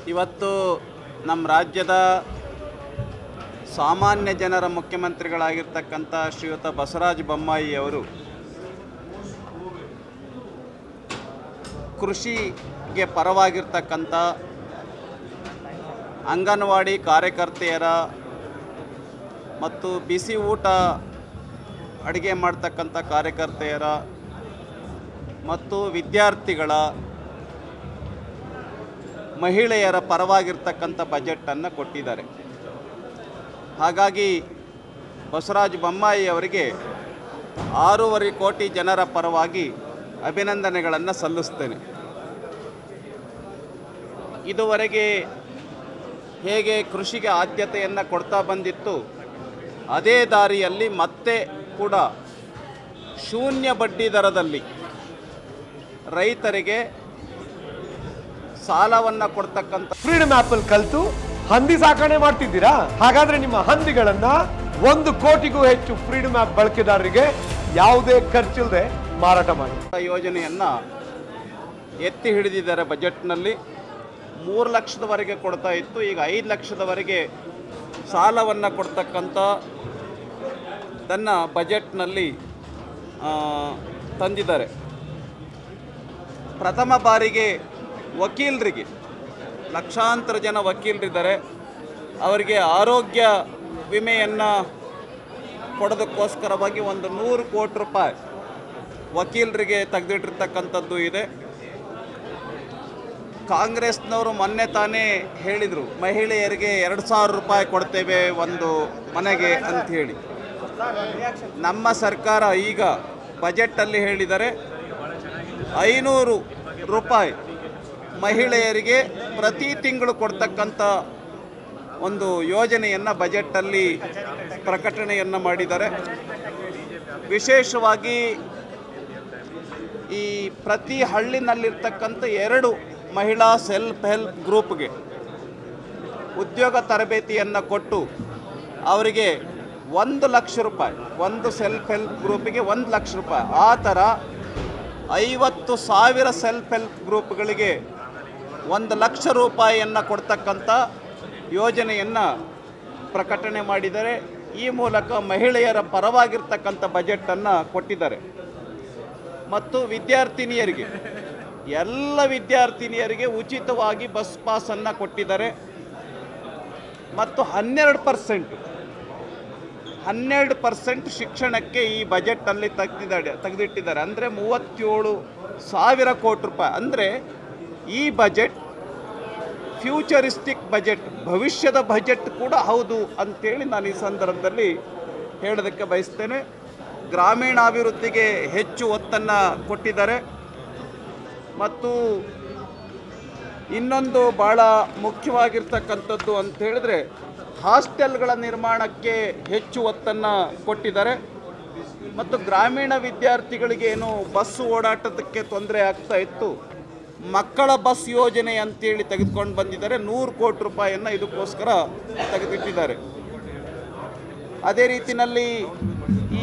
ಇವತ್ತು ನಮ್ಮ ರಾಜ್ಯದ ಸಾಮಾನ್ಯ ಜನರ ಮುಖ್ಯಮಂತ್ರಿಗಳಾಗಿರ್ತಕ್ಕಂಥ ಶ್ರೀಯುತ ಬಸವರಾಜ ಬೊಮ್ಮಾಯಿ ಅವರು ಕೃಷಿಗೆ ಪರವಾಗಿರ್ತಕ್ಕಂಥ ಅಂಗನವಾಡಿ ಕಾರ್ಯಕರ್ತೆಯರ ಮತ್ತು ಬಿಸಿ ಊಟ ಅಡುಗೆ ಮಾಡ್ತಕ್ಕಂಥ ಕಾರ್ಯಕರ್ತೆಯರ ಮತ್ತು ವಿದ್ಯಾರ್ಥಿಗಳ ಮಹಿಳೆಯರ ಪರವಾಗಿರ್ತಕ್ಕಂಥ ಬಜೆಟನ್ನು ಕೊಟ್ಟಿದ್ದಾರೆ ಹಾಗಾಗಿ ಬಸವರಾಜ ಬೊಮ್ಮಾಯಿ ಅವರಿಗೆ ಆರೂವರೆ ಕೋಟಿ ಜನರ ಪರವಾಗಿ ಅಭಿನಂದನೆಗಳನ್ನು ಸಲ್ಲಿಸ್ತೇನೆ ಇದುವರೆಗೆ ಹೇಗೆ ಕೃಷಿಗೆ ಆದ್ಯತೆಯನ್ನು ಕೊಡ್ತಾ ಬಂದಿತ್ತು ಅದೇ ದಾರಿಯಲ್ಲಿ ಮತ್ತೆ ಕೂಡ ಶೂನ್ಯ ಬಡ್ಡಿ ದರದಲ್ಲಿ ರೈತರಿಗೆ ಸಾಲವನ್ನು ಕೊಡ್ತಕ್ಕಂಥ ಫ್ರೀಡಮ್ ಆಪ್ ಅಲ್ಲಿ ಕಲ್ತು ಹಂದಿ ಸಾಕಣೆ ಮಾಡ್ತಿದ್ದೀರಾ ಹಾಗಾದ್ರೆ ನಿಮ್ಮ ಹಂದಿಗಳನ್ನ ಒಂದು ಕೋಟಿಗೂ ಹೆಚ್ಚು ಫ್ರೀಡಮ್ ಆಪ್ ಬಳಕೆದಾರರಿಗೆ ಯಾವುದೇ ಖರ್ಚಿಲ್ಲದೆ ಮಾರಾಟ ಮಾಡಿ ಯೋಜನೆಯನ್ನು ಎತ್ತಿ ಹಿಡಿದಿದ್ದಾರೆ ಬಜೆಟ್ನಲ್ಲಿ ಮೂರು ಲಕ್ಷದವರೆಗೆ ಕೊಡ್ತಾ ಇತ್ತು ಈಗ ಐದು ಲಕ್ಷದವರೆಗೆ ಸಾಲವನ್ನು ಕೊಡ್ತಕ್ಕಂಥ ತನ್ನ ಬಜೆಟ್ನಲ್ಲಿ ಆ, ತಂದಿದ್ದಾರೆ ಪ್ರಥಮ ಬಾರಿಗೆ ವಕೀಲರಿಗೆ ಲಕ್ಷಾಂತರ ಜನ ವಕೀಲರಿದ್ದಾರೆ ಅವರಿಗೆ ಆರೋಗ್ಯ ವಿಮೆಯನ್ನು ಕೊಡೋದಕ್ಕೋಸ್ಕರವಾಗಿ ಒಂದು ನೂರು ಕೋಟಿ ರೂಪಾಯಿ ವಕೀಲರಿಗೆ ತೆಗೆದಿಟ್ಟಿರ್ತಕ್ಕಂಥದ್ದು ಇದೆ ಕಾಂಗ್ರೆಸ್ನವರು ಮೊನ್ನೆ ತಾನೇ ಹೇಳಿದರು ಮಹಿಳೆಯರಿಗೆ ಎರಡು ಸಾವಿರ ರೂಪಾಯಿ ಕೊಡ್ತೇವೆ ಒಂದು ಮನೆಗೆ ಅಂತ ಹೇಳಿ ನಮ್ಮ ಸರ್ಕಾರ ಈಗ ಬಜೆಟಲ್ಲಿ ಹೇಳಿದರೆ ಐನೂರು ರೂಪಾಯಿ ಮಹಿಳೆಯರಿಗೆ ಪ್ರತಿ ತಿಂಗಳು ಕೊಡ್ತಕ್ಕಂಥ ಒಂದು ಯೋಜನೆಯನ್ನು ಬಜೆಟಲ್ಲಿ ಪ್ರಕಟಣೆಯನ್ನು ಮಾಡಿದ್ದಾರೆ ವಿಶೇಷವಾಗಿ ಈ ಪ್ರತಿ ಹಳ್ಳಿನಲ್ಲಿರ್ತಕ್ಕಂಥ ಎರಡು ಮಹಿಳಾ ಸೆಲ್ಫ್ ಹೆಲ್ಪ್ ಗ್ರೂಪ್ಗೆ ಉದ್ಯೋಗ ತರಬೇತಿಯನ್ನು ಕೊಟ್ಟು ಅವರಿಗೆ ಒಂದು ಲಕ್ಷ ರೂಪಾಯಿ ಒಂದು ಸೆಲ್ಫ್ ಹೆಲ್ಪ್ ಗ್ರೂಪಿಗೆ ಒಂದು ಲಕ್ಷ ರೂಪಾಯಿ ಆ ಥರ ಐವತ್ತು ಸಾವಿರ ಸೆಲ್ಫ್ ಹೆಲ್ಪ್ ಗ್ರೂಪ್ಗಳಿಗೆ ಒಂದು ಲಕ್ಷ ರೂಪಾಯಿಯನ್ನು ಕೊಡ್ತಕ್ಕಂಥ ಯೋಜನೆಯನ್ನು ಪ್ರಕಟಣೆ ಮಾಡಿದ್ದಾರೆ ಈ ಮೂಲಕ ಮಹಿಳೆಯರ ಪರವಾಗಿರ್ತಕ್ಕಂಥ ಬಜೆಟನ್ನು ಕೊಟ್ಟಿದ್ದಾರೆ ಮತ್ತು ವಿದ್ಯಾರ್ಥಿನಿಯರಿಗೆ ಎಲ್ಲ ವಿದ್ಯಾರ್ಥಿನಿಯರಿಗೆ ಉಚಿತವಾಗಿ ಬಸ್ ಪಾಸನ್ನು ಕೊಟ್ಟಿದ್ದಾರೆ ಮತ್ತು ಹನ್ನೆರಡು ಪರ್ಸೆಂಟ್ ಹನ್ನೆರಡು ಪರ್ಸೆಂಟ್ ಶಿಕ್ಷಣಕ್ಕೆ ಈ ಬಜೆಟಲ್ಲಿ ತೆಗೆದಿದ್ದಾರೆ ತೆಗೆದಿಟ್ಟಿದ್ದಾರೆ ಅಂದರೆ ಮೂವತ್ತೇಳು ಸಾವಿರ ಕೋಟಿ ರೂಪಾಯಿ ಅಂದರೆ ಈ ಬಜೆಟ್ ಫ್ಯೂಚರಿಸ್ಟಿಕ್ ಬಜೆಟ್ ಭವಿಷ್ಯದ ಬಜೆಟ್ ಕೂಡ ಹೌದು ಅಂತೇಳಿ ನಾನು ಈ ಸಂದರ್ಭದಲ್ಲಿ ಹೇಳೋದಕ್ಕೆ ಬಯಸ್ತೇನೆ ಗ್ರಾಮೀಣಾಭಿವೃದ್ಧಿಗೆ ಹೆಚ್ಚು ಒತ್ತನ್ನು ಕೊಟ್ಟಿದ್ದಾರೆ ಮತ್ತು ಇನ್ನೊಂದು ಭಾಳ ಮುಖ್ಯವಾಗಿರ್ತಕ್ಕಂಥದ್ದು ಅಂತ ಹೇಳಿದ್ರೆ ಹಾಸ್ಟೆಲ್ಗಳ ನಿರ್ಮಾಣಕ್ಕೆ ಹೆಚ್ಚು ಒತ್ತನ್ನು ಕೊಟ್ಟಿದ್ದಾರೆ ಮತ್ತು ಗ್ರಾಮೀಣ ವಿದ್ಯಾರ್ಥಿಗಳಿಗೆ ಏನು ಬಸ್ ಓಡಾಟದಕ್ಕೆ ತೊಂದರೆ ಆಗ್ತಾ ಇತ್ತು ಮಕ್ಕಳ ಬಸ್ ಯೋಜನೆ ಅಂತೇಳಿ ತೆಗೆದುಕೊಂಡು ಬಂದಿದ್ದಾರೆ ನೂರು ಕೋಟಿ ರೂಪಾಯಿಯನ್ನು ಇದಕ್ಕೋಸ್ಕರ ತೆಗೆದಿಟ್ಟಿದ್ದಾರೆ ಅದೇ ರೀತಿಯಲ್ಲಿ ಈ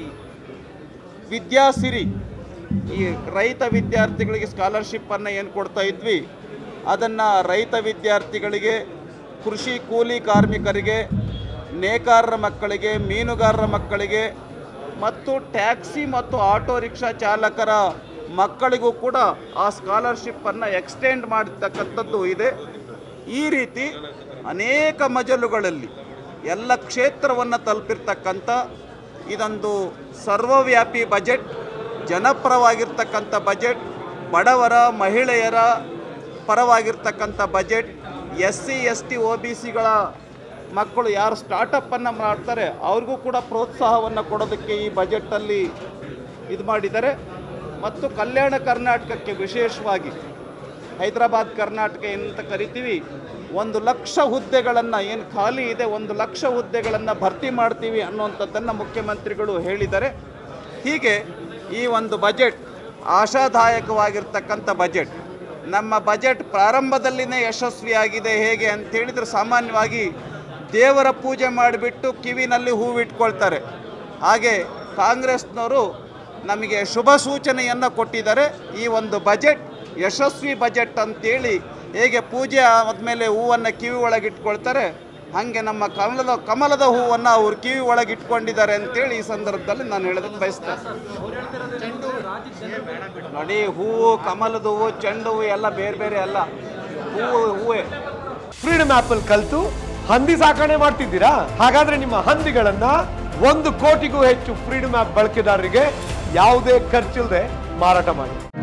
ವಿದ್ಯಾಸಿರಿ ಈ ರೈತ ವಿದ್ಯಾರ್ಥಿಗಳಿಗೆ ಸ್ಕಾಲರ್ಶಿಪ್ಪನ್ನು ಏನು ಕೊಡ್ತಾ ಇದ್ವಿ ಅದನ್ನು ರೈತ ವಿದ್ಯಾರ್ಥಿಗಳಿಗೆ ಕೃಷಿ ಕೂಲಿ ಕಾರ್ಮಿಕರಿಗೆ ನೇಕಾರರ ಮಕ್ಕಳಿಗೆ ಮೀನುಗಾರರ ಮಕ್ಕಳಿಗೆ ಮತ್ತು ಟ್ಯಾಕ್ಸಿ ಮತ್ತು ಆಟೋ ರಿಕ್ಷಾ ಚಾಲಕರ ಮಕ್ಕಳಿಗೂ ಕೂಡ ಆ ಸ್ಕಾಲರ್ಶಿಪ್ಪನ್ನು ಎಕ್ಸ್ಟೆಂಡ್ ಮಾಡತಕ್ಕಂಥದ್ದು ಇದೆ ಈ ರೀತಿ ಅನೇಕ ಮಜಲುಗಳಲ್ಲಿ ಎಲ್ಲ ಕ್ಷೇತ್ರವನ್ನು ತಲುಪಿರ್ತಕ್ಕಂಥ ಇದೊಂದು ಸರ್ವವ್ಯಾಪಿ ಬಜೆಟ್ ಜನಪರವಾಗಿರ್ತಕ್ಕಂಥ ಬಜೆಟ್ ಬಡವರ ಮಹಿಳೆಯರ ಪರವಾಗಿರ್ತಕ್ಕಂಥ budget S C S T O B ಸಿಗಳ ಮಕ್ಕಳು ಯಾರು ಸ್ಟಾರ್ಟಪ್ಪನ್ನು ಮಾಡ್ತಾರೆ ಅವ್ರಿಗೂ ಕೂಡ ಪ್ರೋತ್ಸಾಹವನ್ನು ಕೊಡೋದಕ್ಕೆ ಈ ಬಜೆಟಲ್ಲಿ ಇದು ಮಾಡಿದ್ದಾರೆ ಮತ್ತು ಕಲ್ಯಾಣ ಕರ್ನಾಟಕಕ್ಕೆ ವಿಶೇಷವಾಗಿ ಹೈದರಾಬಾದ್ ಕರ್ನಾಟಕ ಏನಂತ ಕರಿತೀವಿ ಒಂದು ಲಕ್ಷ ಹುದ್ದೆಗಳನ್ನು ಏನು ಖಾಲಿ ಇದೆ ಒಂದು ಲಕ್ಷ ಹುದ್ದೆಗಳನ್ನು ಭರ್ತಿ ಮಾಡ್ತೀವಿ ಅನ್ನುವಂಥದ್ದನ್ನು ಮುಖ್ಯಮಂತ್ರಿಗಳು ಹೇಳಿದ್ದಾರೆ ಹೀಗೆ ಈ ಒಂದು ಬಜೆಟ್ ಆಶಾದಾಯಕವಾಗಿರ್ತಕ್ಕಂಥ ಬಜೆಟ್ ನಮ್ಮ ಬಜೆಟ್ ಪ್ರಾರಂಭದಲ್ಲಿನೇ ಯಶಸ್ವಿಯಾಗಿದೆ ಹೇಗೆ ಅಂತ ಹೇಳಿದರೆ ಸಾಮಾನ್ಯವಾಗಿ ದೇವರ ಪೂಜೆ ಮಾಡಿಬಿಟ್ಟು ಕಿವಿನಲ್ಲಿ ಹೂವಿಟ್ಕೊಳ್ತಾರೆ ಹಾಗೆ ಕಾಂಗ್ರೆಸ್ನವರು ನಮಗೆ ಶುಭ ಸೂಚನೆಯನ್ನು ಕೊಟ್ಟಿದ್ದಾರೆ ಈ ಒಂದು ಬಜೆಟ್ ಯಶಸ್ವಿ ಬಜೆಟ್ ಅಂತೇಳಿ ಹೇಗೆ ಪೂಜೆ ಆದಮೇಲೆ ಹೂವನ್ನು ಕಿವಿ ಒಳಗೆ ಇಟ್ಕೊಳ್ತಾರೆ ಹಾಗೆ ನಮ್ಮ ಕಮಲದ ಕಮಲದ ಹೂವನ್ನು ಅವ್ರು ಕಿವಿ ಒಳಗೆ ಇಟ್ಕೊಂಡಿದ್ದಾರೆ ಅಂತೇಳಿ ಈ ಸಂದರ್ಭದಲ್ಲಿ ನಾನು ಹೇಳೋದಕ್ಕೆ ಬಯಸ್ತೇನೆ ನೋಡಿ ಹೂವು ಕಮಲದ ಹೂವು ಚೆಂಡು ಹೂವು ಎಲ್ಲ ಬೇರೆ ಬೇರೆ ಅಲ್ಲ ಹೂವು ಹೂವೇ ಫ್ರೀಡಮ್ ಆಪ್ ಅಲ್ಲಿ ಕಲ್ತು ಹಂದಿ ಸಾಕಣೆ ಮಾಡ್ತಿದ್ದೀರಾ ಹಾಗಾದ್ರೆ ನಿಮ್ಮ ಹಂದಿಗಳನ್ನ ಒಂದು ಕೋಟಿಗೂ ಹೆಚ್ಚು ಫ್ರೀಡಮ್ ಆಪ್ ಬಳಕೆದಾರರಿಗೆ ಯಾವುದೇ ಖರ್ಚಿಲ್ಲದೆ ಮಾರಾಟ ಮಾಡಿ